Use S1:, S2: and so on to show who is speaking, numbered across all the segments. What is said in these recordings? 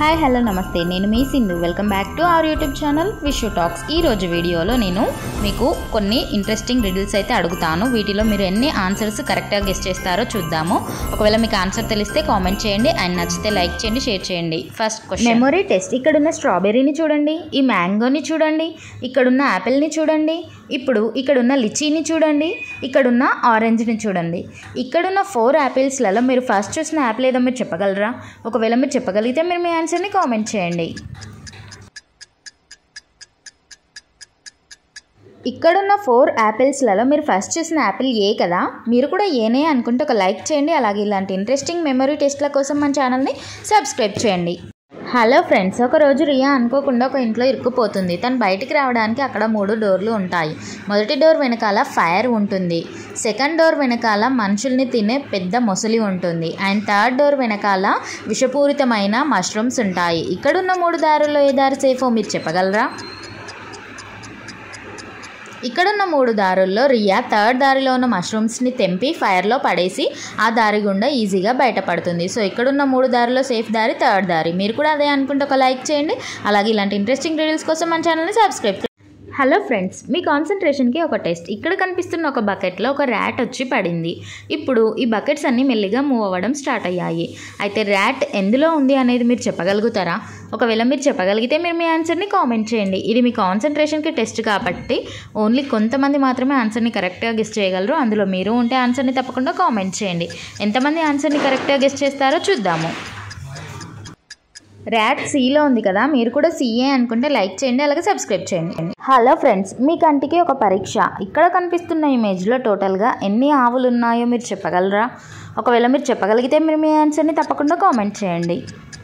S1: hi hello నమస్తే నేను మీ Sindhu welcome back to our YouTube channel Vishu talks ఈ రోజు వీడియోలో నేను మీకు కొన్ని ఇంట్రెస్టింగ్ రిడిల్స్ అయితే అడుగుతాను వీటిలో మీరు ఎన్ని ఆన్సర్స్ కరెక్ట్గా గెస్ట్ చేస్తారో చూద్దాము ఒకవేళ మీకు ఆన్సర్ తెలిస్తే కామెంట్ చేయండి అండ్ నచ్చితే లైక్ చేయండి షేర్ చేయండి ఫస్ట్ క్వశ్చన్ మెమొరీ టెస్ట్ ఇక్కడున్న స్ట్రాబెర్రీని చూడండి ఈ మ్యాంగోని చూడండి ఇక్కడున్న యాపిల్ని చూడండి ఇప్పుడు ఇక్కడున్న లిచీని చూడండి ఇక్కడున్న ఆరెంజ్ని చూడండి ఇక్కడున్న ఫోర్ యాపిల్స్లలో మీరు ఫస్ట్ చూసిన యాపిల్ ఏదో మీరు చెప్పగలరా ఒకవేళ మీరు చెప్పగలిగితే మీరు మీ ఆన్సర్ని కామెంట్ చేయండి ఇక్కడున్న ఫోర్ యాపిల్స్లలో మీరు ఫస్ట్ చూసిన యాపిల్ ఏ కదా మీరు కూడా ఏనే అనుకుంటే ఒక లైక్ చేయండి అలాగే ఇలాంటి ఇంట్రెస్టింగ్ మెమరీ టెస్ట్ల కోసం మన ఛానల్ని సబ్స్క్రైబ్ చేయండి హలో ఫ్రెండ్స్ ఒకరోజు రియా అనుకోకుండా ఒక ఇంట్లో ఇరుక్కుపోతుంది తను బయటికి రావడానికి అక్కడ మూడు డోర్లు ఉంటాయి మొదటి డోర్ వెనకాల ఫైర్ ఉంటుంది సెకండ్ డోర్ వెనకాల మనుషుల్ని తినే పెద్ద మొసలి ఉంటుంది అండ్ థర్డ్ డోర్ వెనకాల విషపూరితమైన మష్రూమ్స్ ఉంటాయి ఇక్కడున్న మూడు దారుల్లో ఏ దారి సేఫో మీరు చెప్పగలరా ఇక్కడున్న మూడు దారుల్లో రియా థర్డ్ దారిలో ఉన్న మష్రూమ్స్ని తెంపి ఫైర్లో పడేసి ఆ దారి గుండా ఈజీగా బయటపడుతుంది సో ఇక్కడున్న మూడు దారిలో సేఫ్ దారి థర్డ్ దారి మీరు కూడా అదే అనుకుంటే ఒక లైక్ చేయండి అలాగే ఇలాంటి ఇంట్రెస్టింగ్ రీల్స్ కోసం మన ఛానల్ని సబ్స్క్రైబ్ హలో ఫ్రెండ్స్ మీ కాన్సన్ట్రేషన్కి ఒక టెస్ట్ ఇక్కడ కనిపిస్తున్న ఒక బకెట్లో ఒక ర్యాట్ వచ్చి పడింది ఇప్పుడు ఈ బకెట్స్ అన్నీ మెల్లిగా మూవ్ అవ్వడం స్టార్ట్ అయ్యాయి అయితే ర్యాట్ ఎందులో ఉంది అనేది మీరు చెప్పగలుగుతారా ఒకవేళ మీరు చెప్పగలిగితే మీరు మీ ఆన్సర్ని కామెంట్ చేయండి ఇది మీ కాన్సన్ట్రేషన్కి టెస్ట్ కాబట్టి ఓన్లీ కొంతమంది మాత్రమే ఆన్సర్ని కరెక్ట్గా గెస్ట్ చేయగలరు అందులో మీరు ఉంటే ఆన్సర్ని తప్పకుండా కామెంట్ చేయండి ఎంతమంది ఆన్సర్ని కరెక్ట్గా గెస్ట్ చేస్తారో చూద్దాము ర్యాట్ సీలో ఉంది కదా మీరు కూడా సీఏ అనుకుంటే లైక్ చేయండి అలాగే సబ్స్క్రైబ్ చేయండి హలో ఫ్రెండ్స్ మీ కంటికి ఒక పరీక్ష ఇక్కడ కనిపిస్తున్న ఇమేజ్లో టోటల్గా ఎన్ని ఆవులు ఉన్నాయో మీరు చెప్పగలరా ఒకవేళ మీరు చెప్పగలిగితే మీరు మీ ఆన్సర్ని తప్పకుండా కామెంట్ చేయండి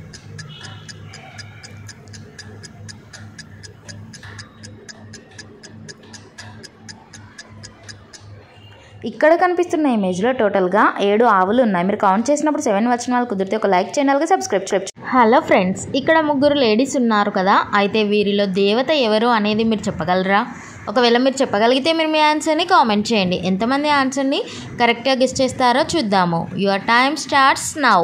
S1: ఇక్కడ కనిపిస్తున్న ఇమేజ్లో టోటల్గా ఏడు ఆవులు ఉన్నాయి మీరు కౌంట్ చేసినప్పుడు సెవెన్ వచ్చిన వాళ్ళు కుదిరితే ఒక లైక్ ఛానల్గా సబ్స్క్రైబ్ చేయండి హలో ఫ్రెండ్స్ ఇక్కడ ముగ్గురు లేడీస్ ఉన్నారు కదా అయితే వీరిలో దేవత ఎవరు అనేది మీరు చెప్పగలరా ఒకవేళ మీరు చెప్పగలిగితే మీరు మీ ఆన్సర్ని కామెంట్ చేయండి ఎంతమంది ఆన్సర్ని కరెక్ట్గా గెస్ట్ చేస్తారో చూద్దాము యువర్ టైమ్ స్టార్ట్స్ నౌ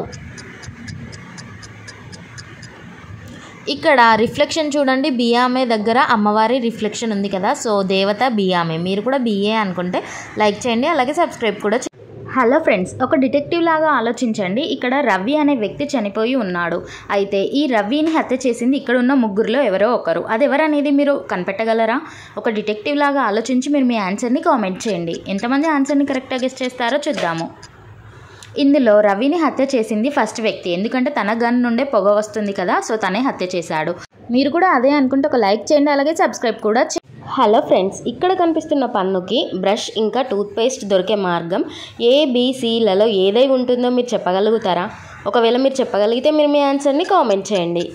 S1: ఇక్కడ రిఫ్లెక్షన్ చూడండి బియామే దగ్గర అమ్మవారి రిఫ్లెక్షన్ ఉంది కదా సో దేవత బియామే మీరు కూడా బిఏ అనుకుంటే లైక్ చేయండి అలాగే సబ్స్క్రైబ్ కూడా హలో ఫ్రెండ్స్ ఒక డిటెక్టివ్ లాగా ఆలోచించండి ఇక్కడ రవి అనే వ్యక్తి చనిపోయి ఉన్నాడు అయితే ఈ రవిని హత్య చేసింది ఇక్కడ ఉన్న ముగ్గురులో ఎవరో ఒకరు అది ఎవరు అనేది మీరు కనిపెట్టగలరా ఒక డిటెక్టివ్ లాగా ఆలోచించి మీరు మీ ఆన్సర్ని కామెంట్ చేయండి ఎంతమంది ఆన్సర్ని కరెక్ట్గా గెస్ట్ చేస్తారో చూద్దాము ఇందులో రవిని హత్య చేసింది ఫస్ట్ వ్యక్తి ఎందుకంటే తన గన్ నుండే పొగ వస్తుంది కదా సో తనే హత్య చేశాడు మీరు కూడా అదే అనుకుంటే ఒక లైక్ చేయండి అలాగే సబ్స్క్రైబ్ కూడా హలో ఫ్రెండ్స్ ఇక్కడ కనిపిస్తున్న పన్నుకి బ్రష్ ఇంకా టూత్పేస్ట్ దొరికే మార్గం ఏబిసిలలో ఏదై ఉంటుందో మీరు చెప్పగలుగుతారా ఒకవేళ మీరు చెప్పగలిగితే మీరు మీ ఆన్సర్ని కామెంట్ చేయండి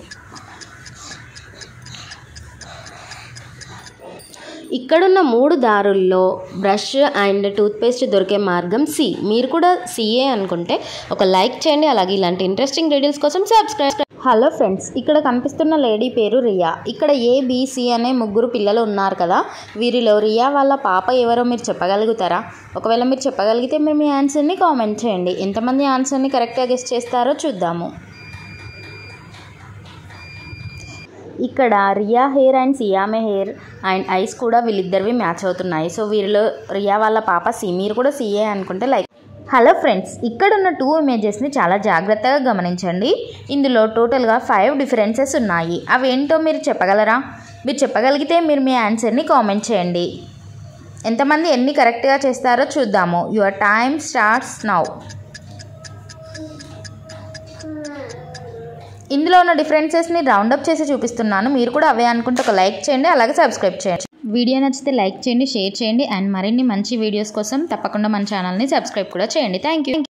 S1: ఇక్కడున్న మూడు దారుల్లో బ్రష్ అండ్ టూత్పేస్ట్ దొరికే మార్గం సి మీరు కూడా సిఏ అనుకుంటే ఒక లైక్ చేయండి అలాగే ఇలాంటి ఇంట్రెస్టింగ్ రీడిల్స్ కోసం సబ్స్క్రైబ్ హలో ఫ్రెండ్స్ ఇక్కడ కనిపిస్తున్న లేడీ పేరు రియా ఇక్కడ ఏబిసి అనే ముగ్గురు పిల్లలు ఉన్నారు కదా వీరిలో రియా వాళ్ళ పాప ఎవరో మీరు చెప్పగలుగుతారా ఒకవేళ మీరు చెప్పగలిగితే మీరు మీ ఆన్సర్ని కామెంట్ చేయండి ఎంతమంది ఆన్సర్ని కరెక్ట్గా గెస్ట్ చేస్తారో చూద్దాము ఇక్కడ రియా హెయిర్ అండ్ సియామే హెయిర్ అండ్ ఐస్ కూడా వీళ్ళిద్దరివి మ్యాచ్ అవుతున్నాయి సో వీరిలో రియా వాళ్ళ పాప సి మీరు కూడా సిఏ అనుకుంటే లైక్ హలో ఫ్రెండ్స్ ఇక్కడ ఉన్న టూ ఇమేజెస్ని చాలా జాగ్రత్తగా గమనించండి ఇందులో టోటల్గా ఫైవ్ డిఫరెన్సెస్ ఉన్నాయి అవి ఏంటో మీరు చెప్పగలరా మీరు చెప్పగలిగితే మీరు మీ ఆన్సర్ని కామెంట్ చేయండి ఎంతమంది ఎన్ని కరెక్ట్గా చేస్తారో చూద్దాము యువర్ టైమ్ స్టార్ట్స్ నౌ ఇందులో ఉన్న డిఫరెన్సెస్ని రౌండప్ చేసి చూపిస్తున్నాను మీరు కూడా అవే అనుకుంటే ఒక లైక్ చేయండి అలాగే సబ్స్క్రైబ్ చేయండి వీడియో నచ్చితే లైక్ చేయండి షేర్ చేయండి అండ్ మరిన్ని మంచి వీడియోస్ కోసం తప్పకుండా మన ఛానల్ని సబ్స్క్రైబ్ కూడా చేయండి థ్యాంక్ యూ